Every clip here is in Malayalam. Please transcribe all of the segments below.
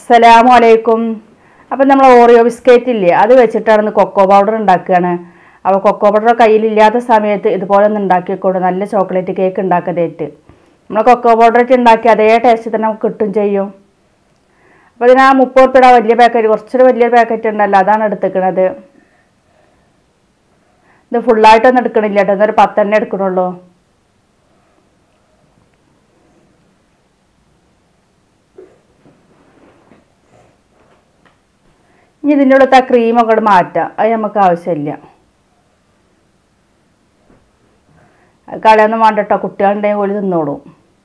അസ്സലാമു അലൈക്കും അപ്പം നമ്മൾ ഓറിയോ ബിസ്ക്കറ്റ് ഇല്ലേ അത് വെച്ചിട്ടാണ് ഇന്ന് കൊക്കോ പൗഡർ ഉണ്ടാക്കുകയാണ് അപ്പോൾ കൊക്കോ പൗഡർ കയ്യിലില്ലാത്ത സമയത്ത് ഇതുപോലെ ഒന്ന് ഉണ്ടാക്കിക്കൊണ്ട് നല്ല ചോക്ലേറ്റ് കേക്ക് ഉണ്ടാക്കതേറ്റ് നമ്മൾ കൊക്കോ പൗഡർ ഇട്ട് ഉണ്ടാക്കി അതേ ടേസ്റ്റ് തന്നെ നമുക്ക് കിട്ടും ചെയ്യും അപ്പോൾ ഇതിന് ആ മുപ്പത് റുപ്യയുടെ വലിയ പാക്കറ്റ് കുറച്ചൊരു വലിയ പാക്കറ്റ് ഉണ്ടല്ലോ അതാണ് എടുത്തേക്കണത് ഇത് ഫുള്ളായിട്ടൊന്നും എടുക്കണില്ല കേട്ടോ ഇന്നൊരു പത്തെണ്ണേ എടുക്കണുള്ളൂ ഇനി ഇതിൻ്റെ ഉള്ളത്തെ ആ ക്രീമൊക്കെ അങ്ങട് മാറ്റാം അത് നമുക്ക് ആവശ്യമില്ല അത് കളയൊന്നും വേണ്ട കേട്ടോ കുട്ടികളുണ്ടെങ്കിൽ ഒരു തിന്നോളും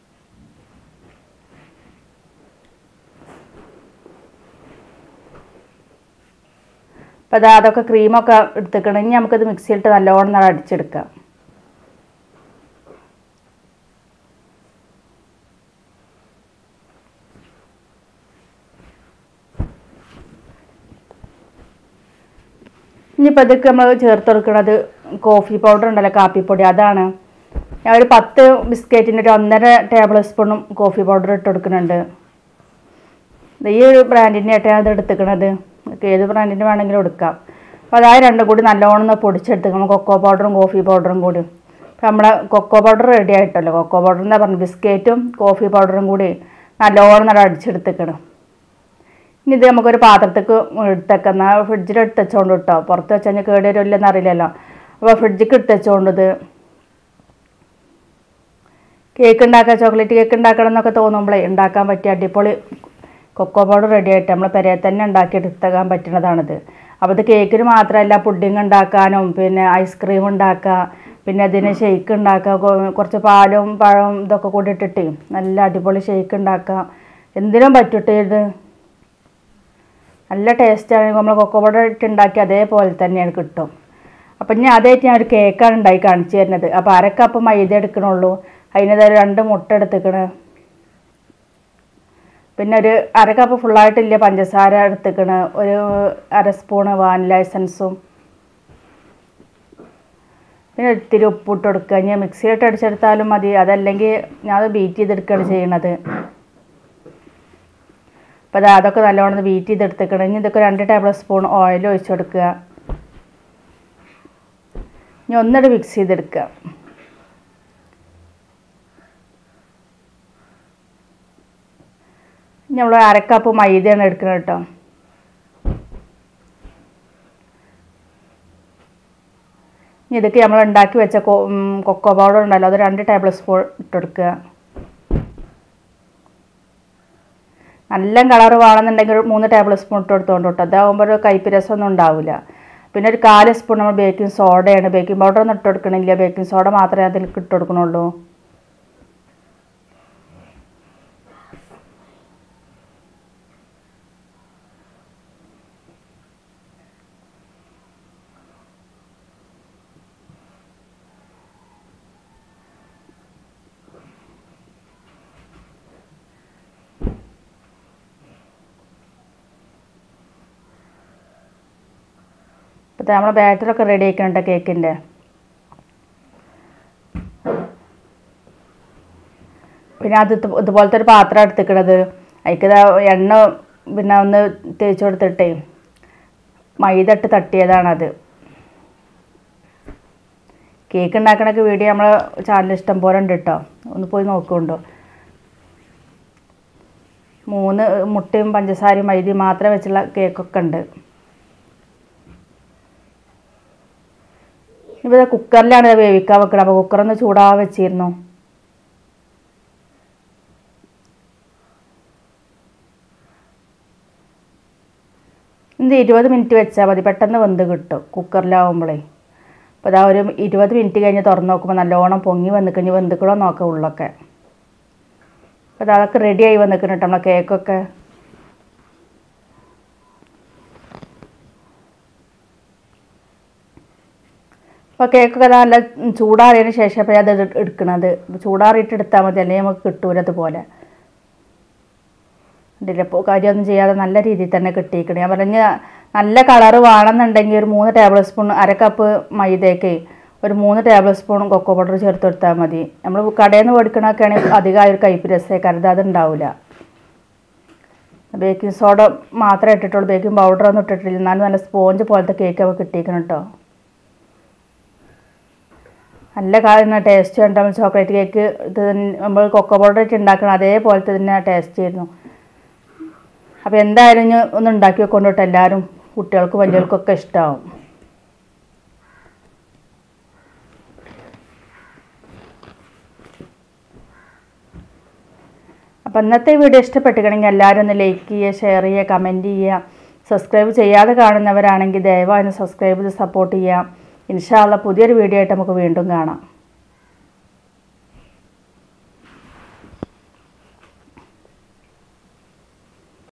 അപ്പോൾ അത് അതൊക്കെ ക്രീമൊക്കെ എടുത്തേക്കണം ഇനി നമുക്കത് മിക്സിയിലിട്ട് നല്ലോണം നല്ല അടിച്ചെടുക്കാം ഇനിയിപ്പോൾ ഇതൊക്കെ നമ്മൾ ചേർത്ത് കൊടുക്കുന്നത് കോഫി പൗഡർ ഉണ്ടല്ലോ കാപ്പിപ്പൊടി അതാണ് ഞാൻ ഒരു പത്ത് ബിസ്ക്കറ്റിൻ്റെ ഒരു ഒന്നര ടേബിൾ സ്പൂണും കോഫി പൗഡർ ഇട്ട് കൊടുക്കുന്നുണ്ട് ഇത് ഈ ഒരു ബ്രാൻഡിൻ്റെ ആയിട്ടാണ് അത് എടുത്തിക്കണത് നിങ്ങൾക്ക് ഏത് ബ്രാൻഡിൻ്റെ വേണമെങ്കിലും എടുക്കാം അപ്പോൾ അതായത് രണ്ടും കൂടി നല്ലോണം ഒന്ന് പൊടിച്ചെടുത്തുക്കണം കൊക്കോ പൗഡറും കോഫി പൗഡറും കൂടി അപ്പോൾ നമ്മളെ കൊക്കോ പൗഡർ റെഡി ആയിട്ടല്ലോ കൊക്കോ പൗഡർ എന്താ പറഞ്ഞു ബിസ്ക്കറ്റും കോഫി പൗഡറും കൂടി നല്ലോണം നല്ല അടിച്ചെടുത്തേക്കണം ഇനി ഇത് നമുക്കൊരു പാത്രത്തേക്ക് എടുത്തേക്കുന്ന ഫ്രിഡ്ജിൽ എടുത്ത് വെച്ചോണ്ട് കേട്ടോ പുറത്ത് വെച്ച് കഴിഞ്ഞാൽ കേട് വരുമല്ലെന്ന് അറിയില്ലല്ലോ അപ്പോൾ ഫ്രിഡ്ജിക്ക് എടുത്ത് വെച്ചോണ്ട് ഇത് കേക്ക് ഉണ്ടാക്കുക ചോക്ലേറ്റ് കേക്ക് ഉണ്ടാക്കണം എന്നൊക്കെ തോന്നുമ്പോഴേ ഉണ്ടാക്കാൻ പറ്റിയ അടിപൊളി കൊക്കോ പൗഡർ റെഡി ആയിട്ട് നമ്മൾ പെരയെ തന്നെ ഉണ്ടാക്കി എടുത്തേക്കാൻ പറ്റുന്നതാണിത് അപ്പോൾ ഇത് കേക്കിന് മാത്രമല്ല പുഡിങ് ഉണ്ടാക്കാനും പിന്നെ ഐസ്ക്രീം ഉണ്ടാക്കുക പിന്നെ അതിന് ഷെയ്ക്ക് ഉണ്ടാക്കുക കൊ- കുറച്ച് പാലും പഴവും ഇതൊക്കെ കൂടി ഇട്ടിട്ട് നല്ല അടിപൊളി ഷെയ്ക്ക് ഉണ്ടാക്കുക എന്തിനും പറ്റട്ടെ ഇത് നല്ല ടേസ്റ്റാണ് നമ്മൾ കൊക്കോ പൗഡർ ഇട്ട് ഉണ്ടാക്കി അതേപോലെ തന്നെയാണ് കിട്ടും അപ്പം ഞാൻ അതായിട്ട് ഞാൻ ഒരു കേക്കാണ് ഉണ്ടാക്കി കാണിച്ചു തരുന്നത് അപ്പോൾ അര കപ്പ് മൈദ എടുക്കണുള്ളൂ അതിന് ദേ രണ്ട് മുട്ട എടുത്തേക്കണ് പിന്നെ ഒരു അര കപ്പ് ഫുള്ളായിട്ടില്ല പഞ്ചസാര എടുത്തേക്കണ് ഒരു അര സ്പൂണ് വാനില എസൻസും പിന്നെ ഇത്തിരി ഉപ്പിട്ട് കൊടുക്കുക ഞാൻ മിക്സിയിലിട്ട് അടിച്ചെടുത്താലും മതി അതല്ലെങ്കിൽ ഞാൻ അത് ബീറ്റ് ചെയ്തെടുക്കുകയാണ് ചെയ്യണത് അപ്പോൾ അത് അതൊക്കെ നല്ലോണം ബീറ്റ് ചെയ്തെടുത്തേക്കണം ഇനി ഇതൊക്കെ രണ്ട് ടേബിൾ സ്പൂൺ ഓയിൽ ഒഴിച്ച് കൊടുക്കുക ഇനി ഒന്നിട്ട് മിക്സ് ചെയ്തെടുക്കുക ഇനി നമ്മൾ അരക്കപ്പ് മൈദയാണ് എടുക്കുന്നത് കേട്ടോ ഇനി ഇതൊക്കെ നമ്മൾ ഉണ്ടാക്കി വെച്ച കൊ- ഉം, കൊക്കോ പൗഡർ ഉണ്ടല്ലോ അത് രണ്ട് ടേബിൾ സ്പൂൺ ഇട്ടെടുക്കുക നല്ല കളർ വേണമെന്നുണ്ടെങ്കിൽ ഒരു മൂന്ന് ടേബിൾ സ്പൂൺ ഇട്ട് കൊടുത്തോണ്ട് കേട്ടോ അതാകുമ്പോൾ ഒരു കയ്പ്പ് രസമൊന്നും ഉണ്ടാവില്ല പിന്നെ ഒരു കാല് സ്പൂൺ നമ്മൾ ബേക്കിംഗ് സോഡയാണ് ബേക്കിംഗ് പൗഡർ ഒന്നും ഇട്ട് കൊടുക്കണില്ല ബേക്കിംഗ് സോഡ മാത്രമേ അതിൽ ഇട്ട് കൊടുക്കണുള്ളൂ ഇപ്പോഴത്തെ നമ്മളെ ബാറ്ററൊക്കെ റെഡി ആക്കുന്നുണ്ട് കേക്കിൻ്റെ പിന്നെ അത് ഇത് ഇതുപോലത്തെ ഒരു പാത്രം എടുത്തിക്കണത് അതിക്ക് ദാ എണ്ണ പിന്നെ ഒന്ന് തേച്ച് കൊടുത്തിട്ടേ മൈദ ഇട്ട് തട്ടിയതാണത് കേക്ക് ഉണ്ടാക്കണൊക്കെ വീഡിയോ നമ്മളെ ചാനൽ ഇഷ്ടം പോലെ ഉണ്ട് കേട്ടോ ഒന്ന് പോയി നോക്കുന്നുണ്ടോ മൂന്ന് മുട്ടയും പഞ്ചസാരയും മൈദയും മാത്രം വെച്ചുള്ള കേക്കൊക്കെ ഉണ്ട് ഇപ്പോൾ ഇത് കുക്കറിലാണ് ഇത് വേവിക്കാൻ വെക്കണം അപ്പോൾ കുക്കറൊന്ന് ചൂടാവാൻ വെച്ചിരുന്നു ഇത് ഇരുപത് മിനിറ്റ് വെച്ചാൽ മതി പെട്ടെന്ന് വെന്ത് കിട്ടും കുക്കറിലാവുമ്പോഴേ അപ്പോൾ ഇതാ ഒരു ഇരുപത് മിനിറ്റ് കഴിഞ്ഞ് തുറന്ന് നോക്കുമ്പോൾ നല്ലോണം പൊങ്ങി വന്ന് കഴിഞ്ഞ് വെന്തുക്കളോ നോക്കാം ഉള്ളൊക്കെ അപ്പോൾ അതൊക്കെ റെഡിയായി വന്നിക്കണം കേട്ടോ നമ്മളെ കേക്കൊക്കെ അപ്പോൾ കേക്കൊക്കെ നല്ല ചൂടാറിയതിന് ശേഷം അപ്പോൾ അത് എടു- എടുക്കണത് ചൂടാറിയിട്ട് എടുത്താൽ മതി അല്ലെങ്കിൽ നമുക്ക് കിട്ടൂല അതുപോലെ ഇതില്ല ഇപ്പോൾ കാര്യമൊന്നും ചെയ്യാതെ നല്ല രീതിയിൽ തന്നെ കിട്ടിയിരിക്കണം ഞാൻ പറഞ്ഞ നല്ല കളറ് വേണമെന്നുണ്ടെങ്കിൽ ഒരു മൂന്ന് ടേബിൾ സ്പൂൺ അര കപ്പ് മൈദയ്ക്ക് ഒരു മൂന്ന് ടേബിൾ സ്പൂൺ കൊക്കോ പൗഡർ ചേർത്ത് കൊടുത്താൽ മതി നമ്മൾ കടയിൽ നിന്ന് മേടിക്കണമൊക്കെ ആണെങ്കിൽ അധികം ആ ഒരു കയ്പ്പ് രസമേ കരുതാതെ ഉണ്ടാവില്ല ബേക്കിംഗ് സോഡ മാത്രമേ ഇട്ടിട്ടുള്ളൂ ബേക്കിംഗ് പൗഡർ ഒന്നും ഇട്ടിട്ടില്ല എന്നാലും നല്ല സ്പോഞ്ച് പോലത്തെ കേക്ക് ഒക്കെ കിട്ടിയിരിക്കണം കേട്ടോ നല്ല കാര്യം ടേസ്റ്റ് കണ്ടാൽ ചോക്ലേറ്റ് കേക്ക് ഇത് നമ്മൾ കൊക്കോ പൗഡർ ഇട്ട് ഉണ്ടാക്കണം അതേപോലത്തെ തന്നെ ടേസ്റ്റ് ആയിരുന്നു അപ്പോൾ എന്തായാലും ഇനി ഒന്ന് ഉണ്ടാക്കി വെക്കൊണ്ടിട്ട് എല്ലാവരും കുട്ടികൾക്കും വലിയവർക്കൊക്കെ ഇഷ്ടമാവും അപ്പോൾ ഇന്നത്തെ വീഡിയോ ഇഷ്ടപ്പെട്ടിട്ടുണ്ടെങ്കിൽ എല്ലാവരും ഒന്ന് ലൈക്ക് ചെയ്യുക ഷെയർ ചെയ്യുക കമൻറ്റ് ചെയ്യുക സബ്സ്ക്രൈബ് ചെയ്യാതെ കാണുന്നവരാണെങ്കിൽ ദയവായി ഒന്ന് സബ്സ്ക്രൈബ് ചെയ്ത് സപ്പോർട്ട് ചെയ്യാം ഇൻഷാല്ല പുതിയൊരു വീഡിയോ ആയിട്ട് നമുക്ക് വീണ്ടും കാണാം